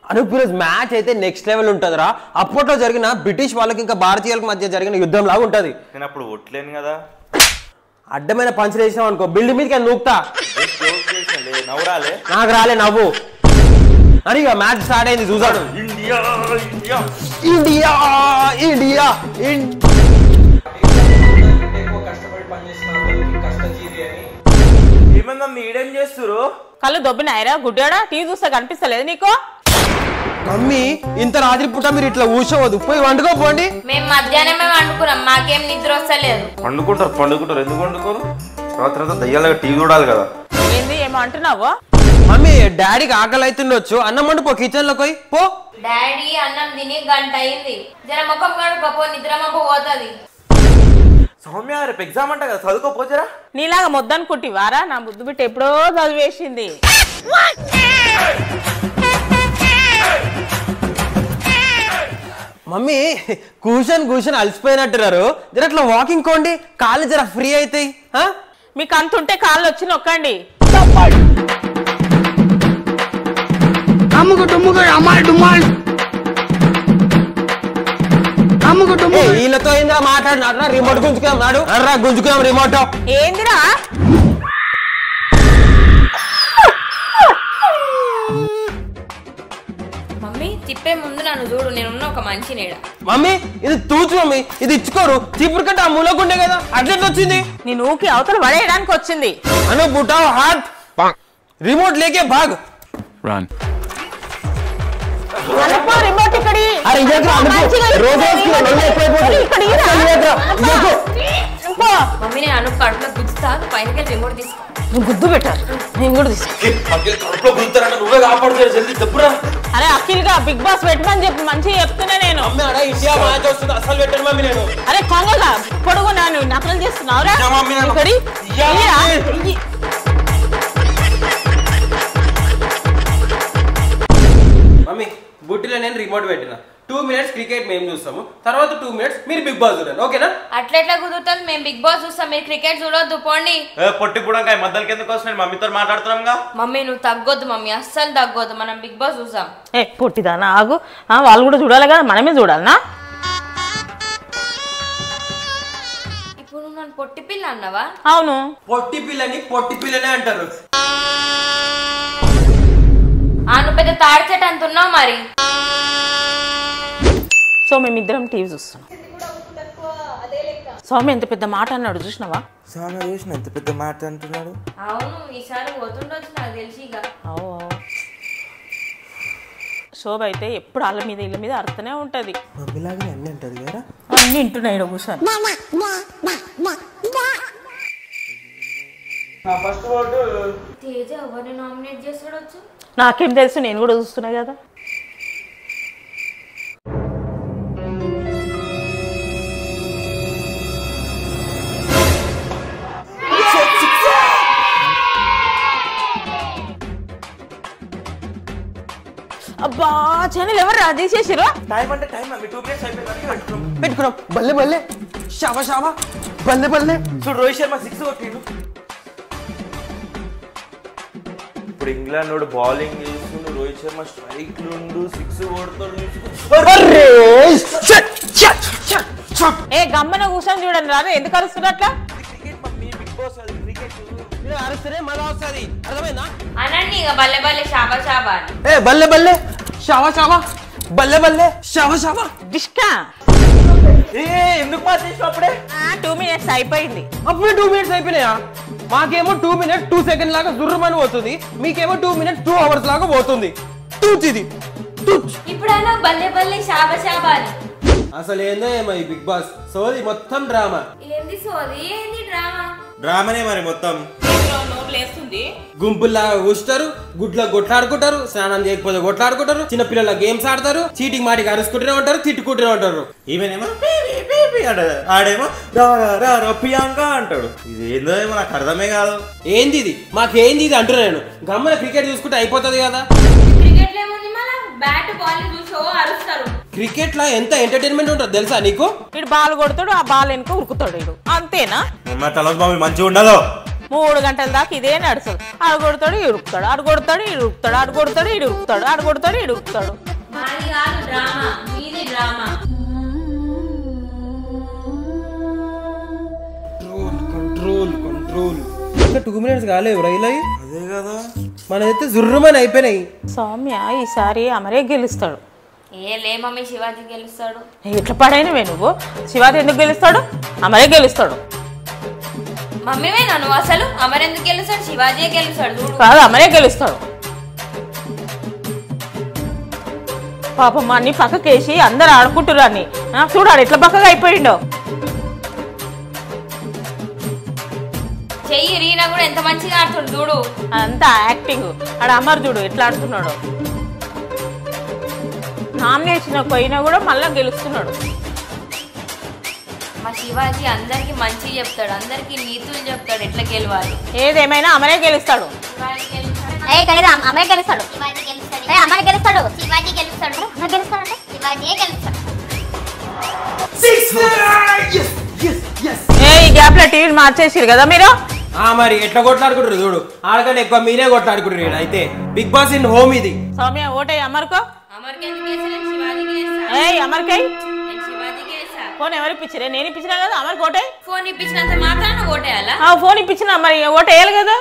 అనుకున్న మ్యాచ్ అయితే next level ఉంటుందిరా అప్పట్లో జరిగిన బ్రిటిష్ వాళ్ళకి ఇంకా భారతీయులకు మధ్య జరిగిన యుద్ధం లాగా ఉంటుంది నేను అప్పుడు ఒట్లేను కదా అడ్డమైన పంచలు వేసినాం అనుకో బిల్డింగ్ మీదకి వెళ్ళి నూకుతా జోక్ చేసినలే నవ్వురాలే నాకు రాలే నవ్వు అని ఇక మ్యాచ్ స్టార్ట్ అయింది చూసాడు ఇండియా ఇండియా ఇండియా ఇండియా ఇన్- ఎక్కువ కష్టపడి పనిచేసిన వాళ్ళకి కష్టజీవి అని ఏమైందమ్మా ఈడేం చేస్తురు కళ్ళు దొబ్బినాయరా గుడ్డాడా టీవీ చూస్తే కనిపిస్తలేదు నీకు మమ్మీ ఇంత రాత్రి పూట మీరు ఇట్లా ఊసవద్దు పోయి వండుకోపోండి మేము మధ్యాహ్నమే వండుకున్నాం మాకేం నిద్ర వస్తలేదు పండుకుంటారు పండుకుంటారు ఎందుకు పండుకోరు రాత్రి అంతా దయ్యాలుగా టీవీ చూడాలి కదా ఏంది ఏమో అంటున్నావు మమ్మీ డాడీకి ఆకలి అవుతుండొచ్చు అన్నం వండు పో కిచెన్ లో పోయి పో డాడీ అన్నం తిని గంట అయింది జర ముఖం కడుకోపో నిద్ర మబ్బు పోతుంది సౌమ్య రేపు ఎగ్జామ్ అంట కదా చదువుకోపోచారా నీలాగా మొద్దనుకుంటివారా నా ముద్దు బిడ్డ ఎప్పుడో చదివేసింది మమ్మీ కూర్చొని కూర్చొని అలసిపోయినట్టున్నారు జర అట్లా వాకింగ్ కోండి కాళ్ళు జర ఫ్రీ అవుతాయి ఆ? మీకు అంత ఉంటే కాళ్ళు వచ్చి నొక్కండి ఏ, వీళ్ళతో ఏందా మాట్లాడినా రిమోట్ గుంజుకున్నాం నాడు అర్రా గుంజుకున్నాం రిమోట్ ఏందిరా మమ్మీ తిప్పే ముందు నన్ను చూడు నేనున్న ఒక మంచి నీడ మమ్మీ ఇది తూచు మమ్మీ ఇది ఇచ్చుకోరు చీపురు కంటే ఆ మూలకుండే కదా అట్లెట్ వచ్చింది నేను ఊకి అవతల పడేయడానికి వచ్చింది అను బుటావ్ హాత్ రిమోట్ లేకే భాగ్ Run. అనుకో రిమోట్ ఇక్కడి అరే ఇయ్యకురా, అనుకో. మంచిగా రోజు వేసుకున్నా, రిమోట్ రోజు ఎక్కువైపోతుంది. ఇక్కడ ఇయ్యరా? అసలు ఇయ్యకురా, ఇయ్యకు. ఇంకో. మమ్మీ నేను అను కడుపులో గుచ్చుతా పైనకి రిమోట్ తీసుకో నువ్వు గుద్దు పెట్టారు నేను కూడా తీసుకో కడుపులో గుంతారంట నువ్వే కాపాడుతారు జల్దీ చెప్పురా అరే అఖిల్ గా బిగ్ బాస్ పెట్టమని చెప్పి మంచిగా చెప్తున్నా నేను మమ్మీ ఆడ ఇండియా మ్యాచ్ వస్తుంది అసలు పెట్టను మమ్మీ నేను అరే కొంగగా పొడుగు నాను నకలు చేస్తున్నావురా ఇయ్యా మమ్మీ నన్ను. ఇక్కడి ఇయ్యా ఇయ్యరా? మమ్మీ. ఇయ్యి. మమ్మీ బుట్టిలో నేను రిమోట్ పెట్టిన టూ మినిట్స్ క్రికెట్ మేము చూస్తాము తర్వాత టూ మినిట్స్ మీరు బిగ్ బాస్ చూడండి ఓకేనా అట్లెట్లా కుదురుతుంది మేము బిగ్ బాస్ చూస్తాం మీరు క్రికెట్ చూడొద్దు పోండి ఏ, పొట్టి పుడంకాయ మద్దలకి ఎందుకు వస్తున్నాయి మమ్మీతో మాట్లాడుతున్నాంగా మమ్మీ నువ్వు తగ్గొద్దు మమ్మీ అస్సలు తగ్గొద్దు మనం బిగ్ బాస్ చూసాం ఏ పొట్టిదానా ఆగు ఆ, వాళ్ళు కూడా చూడాలి కదా మనమే చూడాలనా ఇప్పుడు నువ్వు నన్ను పొట్టి పిల్ల అన్నావా అవును పొట్టి పిల్లని పొట్టి పిల్లనే అంటారు ఆ నువ్వు పెద్ద తాడి చెట్టు అంత ఉన్నావు మరి సో మేమిద్దరం టీవీ చూస్తున్నాం సౌమ్య ఎంత పెద్ద మాట అన్నాడు చూసినావా సామె చూసిన ఎంత పెద్ద మాట అంటున్నాడు అవును ఈసారి పోతుండొచ్చు నాకు తెలిసి ఇక అవు అవు. శోభ అయితే ఎప్పుడు వాళ్ళ మీద ఇళ్ళ మీద అర్థనే ఉంటది మమ్మీలాగా అన్నీ అంటది కదా అన్ని వింటున్నాయి ఈడ కూర్చొని నా ఫస్ట్ ఓటు తేజ ఎవరిని నామినేట్ చేస్తాడొచ్చు నాకేం తెలుసు నేను కూడా చూస్తున్నా కదా అబ్బా ఛానల్ ఎవరు తీసేసిరు టైం అంటే టైం మమ్మీ టూ మినిట్స్ అయిపోయింది పెట్టుకున్నాం పెట్టుకున్నాం బల్లె బల్లె షావా షావా బల్లె బల్లె చూడు రోహిత్ శర్మ సిక్స్ కొట్టిండు ఇప్పుడు ఇంగ్లాండ్ వాడు బౌలింగ్ చేస్తుండు రోహిత్ శర్మ స్ట్రైక్ ఉండు సిక్స్ కొడతాడు చూసుకో. అరే షట్ షట్ షట్ షట్ ఏ గమ్మన కూర్చొని చూడండి రాదు ఎందుకు అరుస్తున్నట్లా క్రికెట్ మమ్మీ బిగ్ బాస్ అది క్రికెట్ మీరు అరిస్తేనే మజా వస్తుంది అర్థమైందా అనండి ఇక బల్లె బల్లె షాబా షాబా అని ఏ బల్లె బల్లె షావా షావా బల్లె బల్లె షావా షావా డిష్కా ఏ ఎందుకు మార్చేసావు అప్పుడే టూ మినిట్స్ అయిపోయింది అప్పుడే టూ మినిట్స్ అయిపోయినాయా మాకేమో టూ మినిట్స్ టూ సెకండ్ లాగా జుర్రమని పోతుంది మీకేమో టూ మినిట్స్ టూ అవర్స్ లాగా పోతుంది తూచ్ ఇది తూచ్ ఇప్పుడైనా బల్లె బల్లె షాబా షాబా అని అసలు ఏందో ఏమో ఈ బిగ్ బాస్ సోది మొత్తం డ్రామా ఏంది సోది ఏంది డ్రామా డ్రామానే మరి మొత్తం నోట్లేస్తుంది గుంపుల్లాగా కూస్తారు గుడ్లో కొట్లాడుకుంటారు స్నానం చేయకపోతే కొట్లాడుకుంటారు చిన్న పిల్లల గేమ్స్ ఆడతారు చీటికి మాటికి అరుచుకుంటూనే ఉంటారు తిట్టుకుంటూనే ఉంటారు ఈమెనేమో "పీపీ, పీపీ" అంటది ఆడేమో రా రా, రా రా ప్రియాంక అంటాడు ఇది ఏందో ఏమో నాకు అర్థమే కాదు ఏంది ఇది మాకేంది ఇది అంటున్నా నేను గమ్మన క్రికెట్ చూసుకుంటే అయిపోతుంది కదా క్రికెట్ ఏముంది మన బ్యాట్ బాల్ చూసో అరుస్తారు క్రికెట్ లో ఎంత ఎంటర్టైన్మెంట్ ఉంటుంది తెలుసా నీకు వీడు బాల్ కొడతాడు ఆ బాల్ వెనుక ఉరుకుతాడు వీడు అంతేనా మా తలస్ బాబు మంచిగా ఉండదు మూడు గంటల దాకా ఇదే నడుస్తుంది ఆడు కొడతాడు ఇడుకుతాడు ఆడు కొడతాడు ఇడుకుతాడు ఆడు కొడతాడు ఇడుకుతాడు ఆడు కొడతాడు ఇడుకుతాడు మాది కాదు డ్రామా మీది డ్రామా కంట్రోల్ కంట్రోల్ ఇంకా టూ మినిట్స్ కాలేవు రైలు అయ్యి అదే కదా మనదైతే జుర్రుమని అయిపోయినాయి సౌమ్య ఈసారి అమరే గెలుస్తాడు ఏ లే మమ్మీ శివాజీ గెలుస్తాడు ఎట్లా పడైనవే నువ్వు శివాజీ ఎందుకు గెలుస్తాడు అమరే గెలుస్తాడు మమ్మీవేనా నువ్వు అసలు అమరెందుకు గెలుస్తాడు శివాజీ గెలుస్తాడు చూడు కాదు అమరే గెలుస్తాడు పాపం అన్ని పక్కకేసి అందరు ఆడుకుంటున్నారు అన్ని ఆ, చూడాడు ఎట్లా పక్కగా అయిపోయిండో చెయ్యి రీనా కూడా ఎంత మంచిగా ఆడుతుంది చూడు అంతా యాక్టింగ్ ఆడ అమర్ చూడు ఎట్లా ఆడుతున్నాడు నామినేషన్ పోయినా కూడా మళ్ళా గెలుస్తున్నాడు మా శివాజీ అందరికి మంచి చెప్తాడు అందరికి నీతులు చెప్తాడు ఎట్లా గెలవాలి ఏదేమైనా అమరే గెలుస్తాడు శివాజీ గెలుస్తాడు ఏ గడిరా అమ్మాయి గెలుస్తాడు శివాజీ గెలుస్తాడు ఏ అమ్మాయి గెలుస్తాడు శివాజీ గెలుస్తాడు అమ్మాయి గెలుస్తాడు శివాజీ గెలుస్తాడు ఏ ఈ గ్యాప్ లో టీవీలు మార్చేసిరు కదా మీరు ఆ మరి ఎట్లా కొట్లాడుకుంటారు చూడు ఆడకన్నా ఎక్కువ మీరే కొట్లాడుకుంటారు ఈడ అయితే బిగ్ బాస్ ఇన్ హోమ్ ఇది సౌమ్య ఓటే అమర్కో అమర్కి ఎందుకు వేస్తా నేను శివాజీకి వేస్తా ఏ అమర్కై నేను శివాజీకి వేస్తా ఫోన్ ఎవరు ఇప్పించరే నేను ఇప్పించినా కదా అమర్ ఓటే ఫోన్ ఇప్పించినంత మాత్రాన ఓటేయాలా ఆ ఫోన్ ఇప్పించిన మరి ఓటు వేయాలి కదా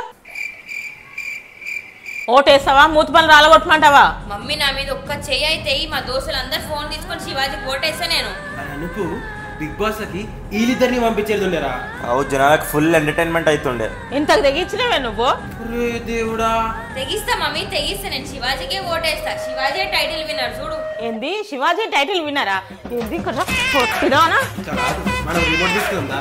ఓటేస్తావా మూతి పనులు రాలగొట్టమంటావా మమ్మీ నా మీద ఒక్క చెయ్యి అయితే ఎయ్యి. మా దోస్తులు అందరు ఫోన్ తీసుకొని శివాజీకి ఓటేస్తా నేను అని అనుకు బిగ్ బాస్ కి వీళ్ళిద్దరిని పంపించేది ఉండేరా అవు జనాలకు ఫుల్ ఎంటర్టైన్మెంట్ అవుతుండే ఇంతకు తెగించినవే నువ్వు ఒరే దేవుడా తెగిస్తా మమ్మీ తెగిస్తా నేను శివాజీకే ఓటేస్తా శివాజీ టైటిల్ విన్నర్ చూడు ఏంది శివాజీ టైటిల్ విన్నారా ఏంది ఇక్కడ కొట్టిదానా చాలా మనం రిమోట్ తీసుకుందా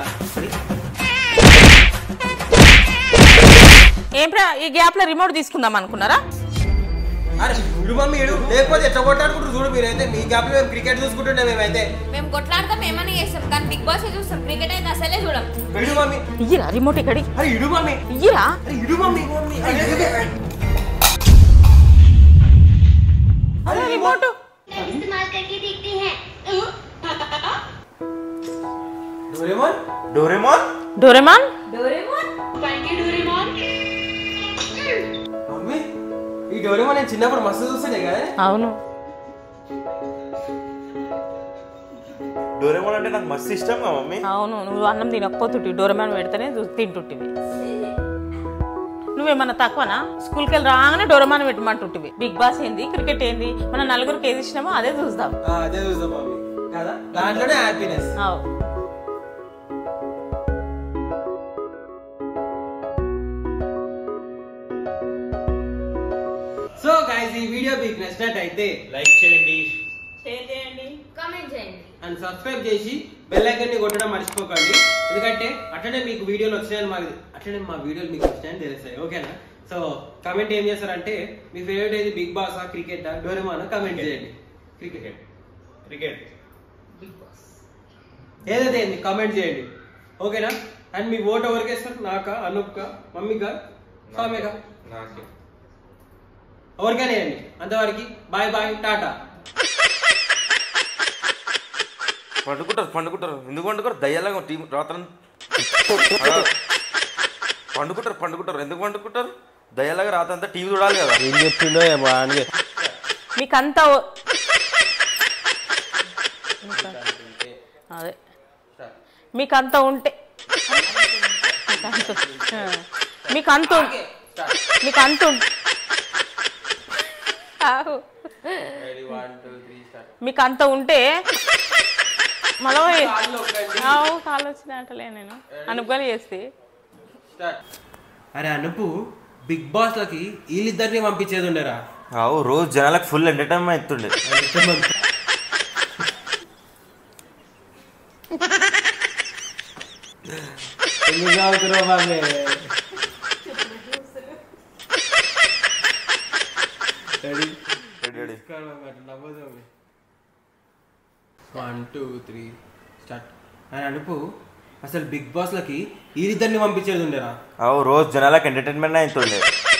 ఏం ప్రా ఈ గ్యాప్ లో రిమోట్ తీసుకుందాం అనుకున్నారా అరే ఇడు మమ్మీ ఇడు లేకపోతే ఎట్లా కొట్లాడుకుంటారు చూడు మీరైతే మీ గ్యాప్ మేము క్రికెట్ చూసుకుంటుండే మేమైతే మేము కొట్లాడతాం ఏమని చేస్తాం కానీ బిగ్ బాస్ చూస్తాం క్రికెట్ అయితే అసలే చూడం ఇడు మమ్మీ ఇయ్యరా రిమోట్ ఇక్కడి అరే ఇడు మమ్మీ ఇయ్యరా అరే ఇడు మమ్మీ మమ్మీ అరే, ఇడు. అరే రిమోట్ इस्तेमाल करके देखते हैं Doraemon Doraemon Doraemon Doraemon mummy ఈ డోరేమోన్ నేను చిన్నప్పుడు మస్తు చూస్తుండే కదా అవును డోరేమోన్ అంటే నాకు మస్తు ఇష్టం మా మమ్మీ అవును నువ్వు అన్నం తినకపోతుంటివి డోరెమాన్ పెడితేనే చూ- తింటుంటివి నువ్వేమన్నా తక్కువనా స్కూల్కి వెళ్ళి రాగానే డోరమాన్ పెట్టమంటుంటివి బిగ్ బాస్ ఏంది క్రికెట్ ఏంది మన నలుగురికి ఏది ఇష్టమో అదే చూద్దాం ఆ, అదే చూస్తాం మమ్మీ కదా దాంట్లోనే హ్యాపీనెస్ అవు సో గైస్ ఈ వీడియో మీకు నచ్చినట్టయితే లైక్ చేయండి షేర్ చేయండి కామెంట్ చేయండి అండ్ సబ్స్క్రైబ్ చేసి బెల్ ఐకాన్ ని కొట్టడం మర్చిపోకండి ఎందుకంటే అట్లనే మీకు వీడియోలు వచ్చినాయని మాకు అట్లనే మా వీడియోలు మీకు వచ్చినాయని తెలుస్తాయి ఓకేనా సో కమెంట్ ఏం చేస్తారంటే మీ ఫేవరెట్ ఏది బిగ్ బాస్ ఆ క్రికెట్ డోరేమానా కమెంట్ చేయండి క్రికెట్ క్రికెట్ ఏదైతే ఏంది కామెంట్ చేయండి ఓకేనా అండ్ మీ ఓట్ ఎవరికి వేస్తారు నాకా అనూప్కా మమ్మీకా స్వామికా నాకే ఎవరికైనా వేయండి అంతవరకు బాయ్ బాయ్ టాటా పండుకుంటారు పండుకుంటారు ఎందుకు పండుకోరు దయ్యాలాగా టీం రాత్రి పండుకుంటారు పండుకుంటారు ఎందుకు పండుకుంటారు దయ్యాలాగా రాత్రి అంతా టీవీ చూడాలి కదా ఏం చెప్తుండో ఏమో అని మీకంతా ఓ- అదే మీకంత ఉంటే మీకంత- ఆ. మీకంత ఉం- మీకంత ఉం- ఆగు. మీకంత ఉంటే మళ్ళీ ఆవు కాలు వచ్చినట్టలే నేను అనుకొని చేస్తే అరే అనుపు బిగ్ బాస్ లకి వీళ్ళిద్దరిని పంపించేది ఉండేరా అవు రోజు జనాలకు ఫుల్ ఎంటర్టైన్మెంట్ అవుతుండే ఎందుకు చదువుతున్నావు బాబే ready ready, ready. One two three start అని అనుపు అసలు బిగ్ బాస్ లకి వీళ్ళిద్దరిని పంపించేది ఉండేరా అవు రోజు జనాలకు ఎంటర్టైన్మెంట్ అవుతుండే